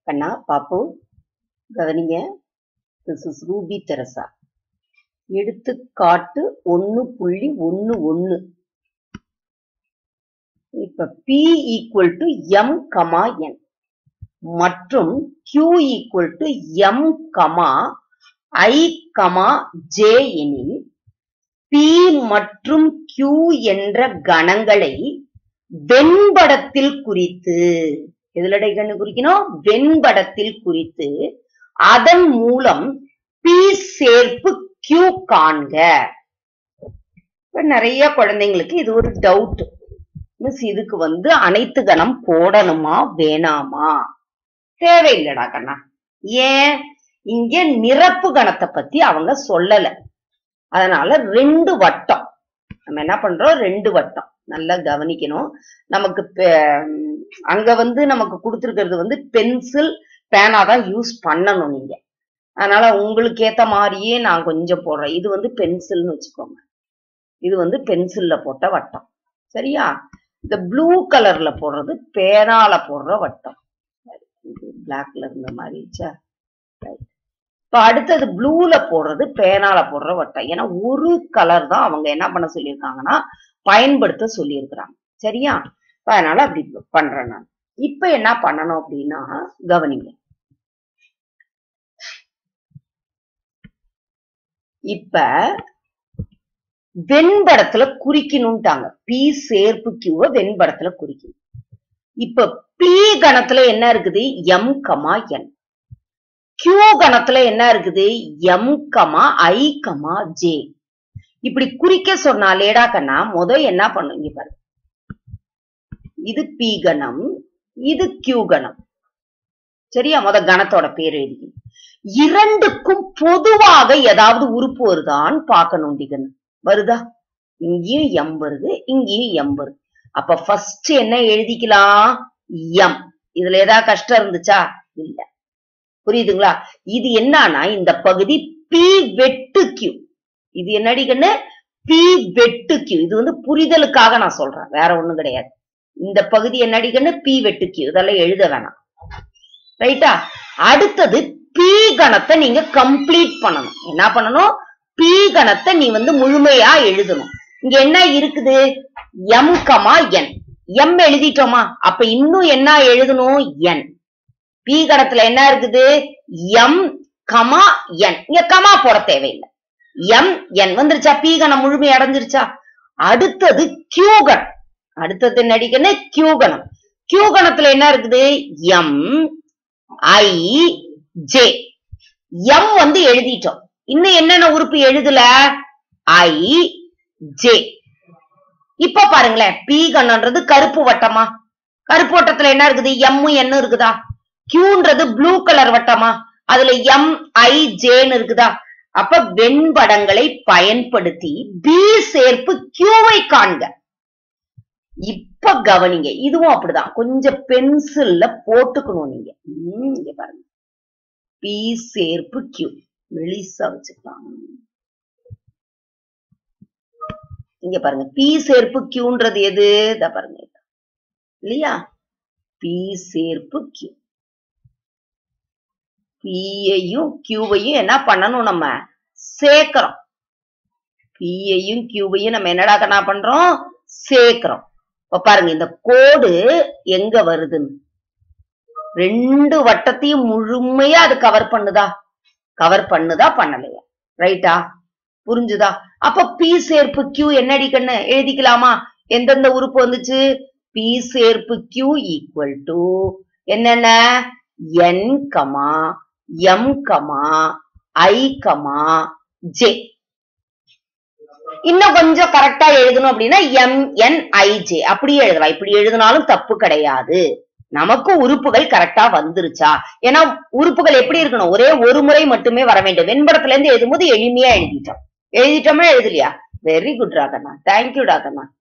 கண்ணா பாப்பு கவனிங்க this is Ruby Teresa எடுத்துக்காட்டு ஒன்னு புள்ளி ஒன்னு ஒன்னு இப்ப P equal to M comma N மற்றும் Q equal to M comma I comma J எனில் P மற்றும் Q என்ற கணங்களை வெண்படத்தில் குறித்து எதுலடை கண்ணு குறிக்கணும் வெண்படத்தில் குறித்து அதன் மூலம் P சேர்ப்பு Q காண்க இப்ப நிறைய குழந்தைங்களுக்கு இது ஒரு டவுட் மிஸ் இதுக்கு வந்து அனைத்து கணம் போடணுமா வேணாமா தேவையில்லடா கண்ணா ஏன் இங்க நிரப்பு கணத்தை பத்தி அவங்க சொல்லல அதனால ரெண்டு வட்டம் நம்ம என்ன பண்றோம் ரெண்டு வட்டம் நல்லா கவனிக்கணும் நமக்கு பெ- அங்க வந்து நமக்கு கொடுத்துருக்கிறது வந்து பென்சில் பேனா தான் யூஸ் பண்ணணும் நீங்க அதனால உங்களுக்கு ஏத்த மாதிரியே நான் கொஞ்சம் போடுறேன் இது வந்து பென்சில்னு வச்சுக்கோங்க இது வந்து பென்சில்ல போட்ட வட்டம் சரியா இந்த ப்ளூ கலர்ல போடுறது பேனால போடுற வட்டம் பிளாக்ல இருந்த மாதிரி இருந்துச்சா Right. இப்ப அடுத்தது ப்ளூல போடுறது பேனால போடுற வட்டம் ஏன்னா ஒரு கலர் தான் அவங்க என்ன பண்ண சொல்லியிருக்காங்கன்னா பயன்படுத்த சொல்லியிருக்கிறாங்க சரியா இப்ப அதனால அப்படி பண்றேன் நான் இப்ப என்ன பண்ணணும் அப்படின்னா கவனிங்க இப்ப வெண்படத்துல குறிக்கணும்ட்டாங்க பி சேர்ப்பு கியூவ வெண்படத்துல குறிக்கணும் இப்ப பி கணத்துல என்ன இருக்குது எம் கமா என் கியூ கணத்துல என்ன இருக்குது M comma I comma J இப்படி குறிக்க சொன்னாலேடா கண்ணா முத என்ன பண்ணும் இங்க பாரு இது பி கணம் இது கியூ கணம் சரியா முத கணத்தோட பேர் எழுதி இரண்டுக்கும் பொதுவாக ஏதாவது உறுப்பு வருதான்னு பார்க்கணும் டிகன் வருதா இங்கேயும் எம் வருது இங்கேயும் எம் வருது அப்ப ஃபர்ஸ்ட் என்ன எழுதிக்கலாம் எம் இதுல ஏதாவது கஷ்டம் இருந்துச்சா இல்ல புரியுதுங்களா இது என்னன்னா இந்த பகுதி பி வெட்டு கியூ இது என்னடி கண்ணு பி வெட்டு கியூ இது வந்து புரிதலுக்காக நான் சொல்றேன் வேற ஒண்ணும் கிடையாது இந்த பகுதி என்னடி கண்ணு பி வெட்டு கியூ இதெல்லாம் எழுத வேணாம் ரைட்டா அடுத்தது பி கணத்தை நீங்க கம்ப்ளீட் பண்ணணும் என்ன பண்ணணும் பி கணத்தை நீ வந்து முழுமையா எழுதணும் இங்க என்ன இருக்குது எம் கமா என் எம் எழுதிட்டோமா அப்ப இன்னும் என்ன எழுதணும் என் பி கணத்துல என்ன இருக்குது எம் கமா என் இங்க கமா போட தேவையில்லை எம் என் வந்துருச்சா பி கணம் முழுமை அடைஞ்சிருச்சா அடுத்தது கியூ கணம் அடுத்தது நடிகன்னு கியூ கணம் கியூ கணத்துல என்ன இருக்குது எம் ஐ ஜே எம் வந்து எழுதிட்டோம் இன்னும் என்னென்ன உறுப்பு எழுதல ஐ ஜே இப்ப பாருங்களேன் பி கண்ணன்றது கருப்பு வட்டமா கருப்பு வட்டத்துல என்ன இருக்குது எம் என்ன இருக்குதா கியூன்றது ப்ளூ கலர் வட்டமா அதுல எம் ஐ ஜேன்னு இருக்குதா அப்ப வெண்படங்களை பயன்படுத்தி பி சேர்ப்பு கியூவை காண்க இப்ப கவனிங்க இதுவும் அப்படிதான் கொஞ்சம் பென்சில்ல போட்டுக்கணும் நீங்க ம், இங்க பாருங்க பி சேர்ப்பு கியூ மெலிசா வச்சுக்கலாம் இங்க பாருங்க பி சேர்ப்பு கியூன்றது எது இத பாருங்க இல்லையா பி சேர்ப்பு கியூ பியையும் கியூவையும் என்ன பண்ணணும் நம்ம சேர்க்கிறோம் பியையும் கியூவையும் நம்ம என்னடா கண்ணா பண்றோம் சேர்க்கிறோம் இப்ப பாருங்க இந்த கோடு எங்க வருதுன்னு ரெண்டு வட்டத்தையும் முழுமையா அது கவர் பண்ணுதா கவர் பண்ணுதா பண்ணலையா ரைட்டா புரிஞ்சுதா அப்ப பி சேர்ப்பு கியூ என்னடி கண்ணு எழுதிக்கலாமா எந்தெந்த உறுப்பு வந்துச்சு பி சேர்ப்பு கியூ ஈக்குவல் டு என்னென்ன N comma M comma I comma J இன்னும் கொஞ்சம் கரெக்டா எழுதணும் அப்படின்னா எம் என் ஐ ஜே அப்படியே எழுதலாம் இப்படி எழுதினாலும் தப்பு கிடையாது நமக்கு உறுப்புகள் கரெக்டா வந்துருச்சா ஏன்னா உறுப்புகள் எப்படி இருக்கணும் ஒரே ஒரு முறை மட்டுமே வர வேண்டும் வெண்படத்துல இருந்து எழுதும்போது எளிமையா எழுதிட்டோம் எழுதிட்டோமா எழுதலையா வெரி குட் ராகண்ணா தேங்க்யூ ராகண்ணா